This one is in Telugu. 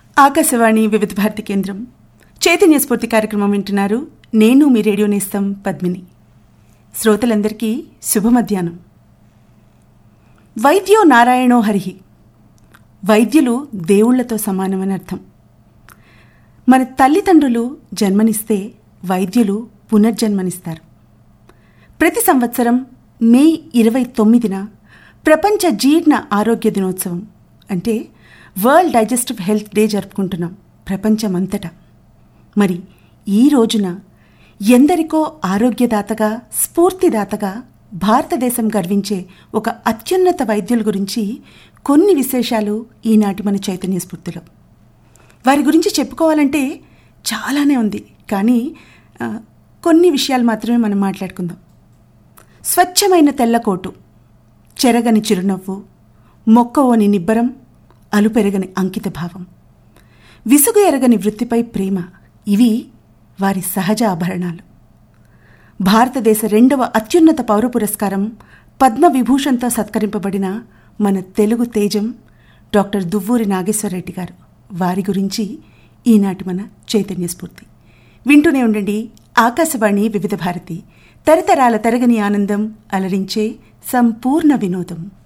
ఆకాశవాణి వివిధ భారతి కేంద్రం చైతన్య స్ఫూర్తి కార్యక్రమం వింటున్నారు నేను మీ రేడియో నేస్తం పద్మిని శ్రోతలందరికీ శుభ మధ్యాహ్నం వైద్యో నారాయణో హరిహి వైద్యులు దేవుళ్లతో సమానమని అర్థం మన తల్లిదండ్రులు జన్మనిస్తే వైద్యులు పునర్జన్మనిస్తారు ప్రతి సంవత్సరం మే ఇరవై తొమ్మిదిన ప్రపంచ జీర్ణ ఆరోగ్య దినోత్సవం అంటే వరల్డ్ డైజెస్టివ్ హెల్త్ డే జరుపుకుంటున్నాం ప్రపంచమంతటా మరి ఈ రోజున ఎందరికో ఆరోగ్యదాతగా స్ఫూర్తిదాతగా భారతదేశం గర్వించే ఒక అత్యున్నత వైద్యుల గురించి కొన్ని విశేషాలు ఈనాటి మన చైతన్య స్ఫూర్తిలో వారి గురించి చెప్పుకోవాలంటే చాలానే ఉంది కానీ ఆ, కొన్ని విషయాలు మాత్రమే మనం మాట్లాడుకుందాం స్వచ్ఛమైన తెల్లకోటు చెరగని చిరునవ్వు మొక్కవోని నిబ్బరం అలుపెరగని అంకిత భావం విసుగు ఎరగని వృత్తిపై ప్రేమ ఇవి వారి సహజ ఆభరణాలు భారతదేశ రెండవ అత్యున్నత పౌర పురస్కారం పద్మ విభూషణ్తో సత్కరింపబడిన మన తెలుగు తేజం డాక్టర్ దువ్వూరి నాగేశ్వరరెడ్డి గారు వారి గురించి ఈనాటి మన చైతన్య స్ఫూర్తి వింటూనే ఉండండి ఆకాశవాణి వివిధ భారతి తరతరాల తరగని ఆనందం అలరించే సంపూర్ణ వినోదం